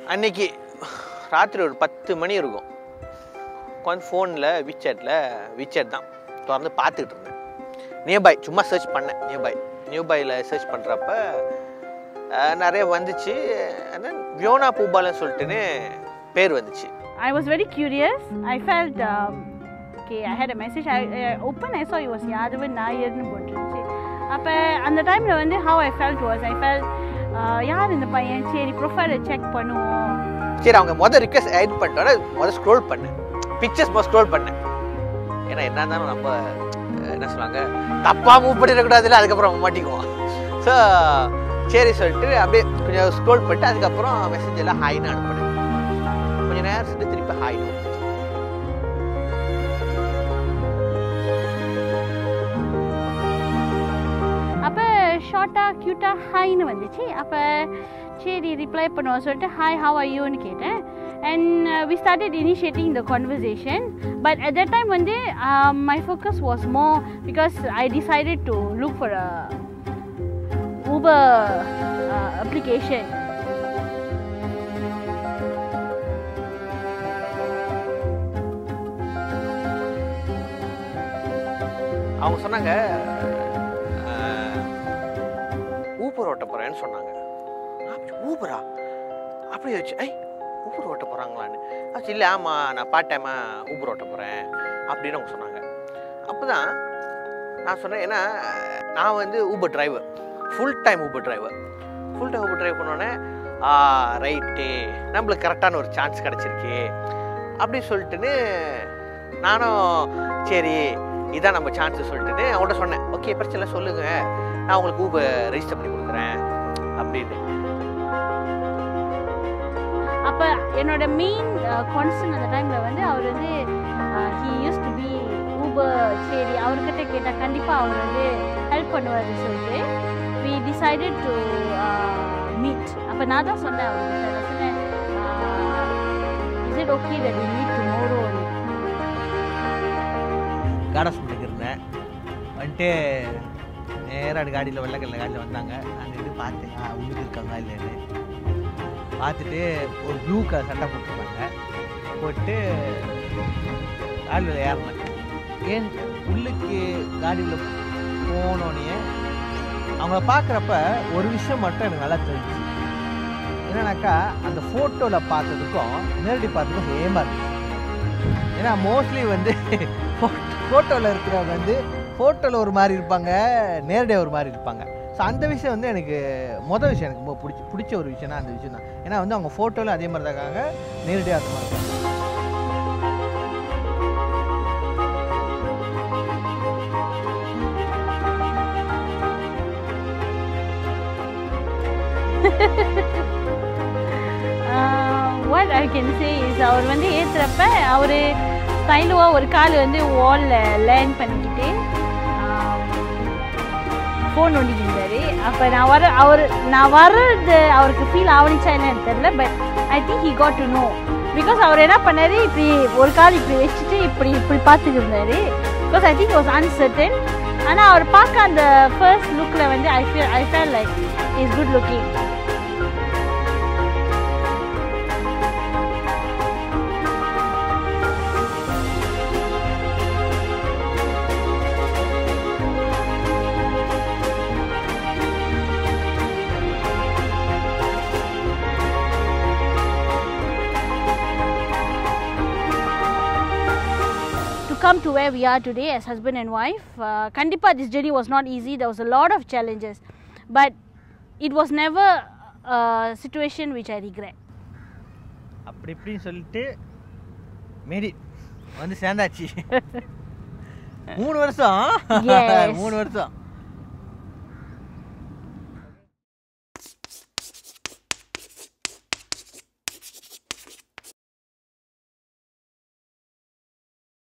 அன்னைக்கு ராத்திரி ஒரு பத்து மணி இருக்கும் உட்காந்து ஃபோனில் விச்சேட்டில் விச்சேட் தான் திறந்து பார்த்துக்கிட்டு இருந்தேன் நியர்பை சும்மா சர்ச் பண்ணேன் நியர்பை நியர்பையில் சர்ச் பண்ணுறப்ப நிறைய வந்துச்சு and வியோனா பூபாலன்னு சொல்லிட்டுன்னு பேர் வந்துச்சு I was very curious. I felt, um, okay, I had a message. I, I opened, I saw it was Yadavan Nayarnu போட்டுருந்துச்சு அப்போ அந்த டைமில் வந்து how I felt was, I felt, uh, யார் இந்த பையன் சரி ப்ரொஃபைலை செக் பண்ணுவோம் சரி அவங்க மொதல் ரிக்வஸ்ட் ஆட் பண்ணிட்டோன்னே மொதல் ஸ்க்ரோல் பண்ணேன் பிக்சர்ஸ் மொதல் ஸ்க்ரோல் பண்ணேன் ஏன்னா என்ன இருந்தாலும் நம்ம அஹ், என்ன சொல்லுவாங்க தப்பாக மூவ் பண்ணிடக்கூடாதுல்ல அதுக்கப்புறம் நம்ம மாட்டிக்குவோம் ஸோ சரி சொல்லிட்டு அப்படியே கொஞ்சம் ஸ்க்ரோல் பண்ணிட்டு அதுக்கப்புறம் மெசேஜ் எல்லாம் ஹாய்னு அனுப்பினேன் கொஞ்ச நேரம் சென்று திருப்பி ஹாய்னு அப்போ ஷார்ட்டாக க்யூட்டாக ஹாய்னு வந்துச்சு அப்போ சரி ரிப்ளை பண்ணுவோம் சொல்லிட்டு ஹாய் ஹவ் are யூன்னு கேட்டேன் and we started initiating the conversation but at that time வந்து my focus was more because I decided to look for a Uber application அவங்க சொன்னாங்க ஊப்பர் ஓட்ட போகிறேன்னு சொன்னாங்க ஊபரா அப்படி வச்சு ஐ ஊபர் ஓட்ட போகிறாங்களான்னு ஆச்சு இல்லை ஆமாம் நான் பார்ட் டைமாக ஊபர் ஓட்ட போகிறேன் அப்படின்னு அவங்க சொன்னாங்க அப்போ தான் நான் சொன்னேன் ஏன்னா நான் வந்து Uber driver full time Uber driver full time Uber drive பண்ணோடனே ஆ ரைட்டு நம்மளுக்கு கரெக்டான ஒரு சான்ஸ் கிடச்சிருக்கு அப்படி சொல்லிட்டுன்னு நானும் சரி இதான் நம்ம சான்ஸ் சொல்லிட்டுன்னு அவங்கள்ட்ட சொன்னேன் ஓகே பிரச்சனை இல்லை சொல்லுங்க நான் உங்களுக்கு ஊபர் ரெஜிஸ்டர் பண்ணி கொடுக்குறேன் அப்படின்னு அப்போ என்னோட மெயின் கான்சர்ன் அந்த டைமில் வந்து அவர் வந்து he use to be Uber சரி அவர்கிட்ட கேட்டால் கண்டிப்பாக அவர் வந்து ஹெல்ப் பண்ணுவார் சொல்லிட்டு வி டிசைடட் டு மீட் அப்போ நான் தான் சொன்னேன் அவர்கிட்ட நான் சொன்னேன் is it okay that we meet tomorrow காடஸ்மெண்ட்டுக்கு இருந்தேன் வந்துட்டு நேராக காடியில் வெள்ளக்கல்ல காடியில் வந்தாங்க நான் நின்று பார்த்தேன் ஆ உள்ளுக்கு இருக்காங்க இல்லைன்னு பார்த்துட்டு ஒரு ப்ளூ கலர் சட்டை போட்டிருந்தாங்க போட்டு காடியில் ஏறினேன் ஏன் உள்ளுக்கு காடியில் போனோடனே அவங்கள பார்க்குறப்ப ஒரு விஷயம் மட்டும் எனக்கு நல்லா தெரிஞ்சுச்சு என்னன்னாக்கா அந்த ஃபோட்டோவில் பார்த்ததுக்கும் நேரடி பார்த்ததுக்கும் சேமாக இருந்துச்சு ஏன்னா மோஸ்ட்லி வந்து ஃபோட்டோவில் இருக்கிறவங்க வந்து ஃபோட்டோவில் ஒரு மாதிரி இருப்பாங்க நேரடியாக ஒரு மாதிரி இருப்பாங்க ஸோ அந்த விஷயம் வந்து எனக்கு மொதல் விஷயம் எனக்கு ரொம்ப பிடிச்சி பிடிச்ச ஒரு விஷயம்னா அந்த விஷயம் தான் ஏன்னா வந்து அவங்க ஃபோட்டோவில் அதே மாதிரி தான் இருக்காங்க நேரடியாக அந்த மாதிரி இருக்காங்க what I can say is அவர் வந்து ஏற்றுறப்ப அவர் ஸ்டைலுவாக ஒரு கால் வந்து வாலில் லேண்ட் பண்ணிக்கிட்டு ஃபோன் நோண்டிக்கிட்டாரு அப்போ நான் வர அவர் நான் வர்றது அவருக்கு ஃபீல் ஆவணிச்சா என்னன்னு தெரில but I think he got to know because அவர் என்ன பண்ணாரு இப்படி ஒரு கால் இப்படி வச்சுட்டு இப்படி இப்படி பார்த்துட்டு இருந்தாரு because I think was uncertain ஆனால் அவர் பார்க்க அந்த ஃபர்ஸ்ட் லுக்கில் வந்து I feel I fail like is good looking to come to where we are today as husband and wife. Uh, Kandipa, this journey was not easy. There was a lot of challenges, but it was never a situation which I regret. அப்படி இப்படின்னு சொல்லிட்டு மேரி வந்து சேர்ந்தாச்சு மூணு வருஷம் Yes. மூணு வருஷம்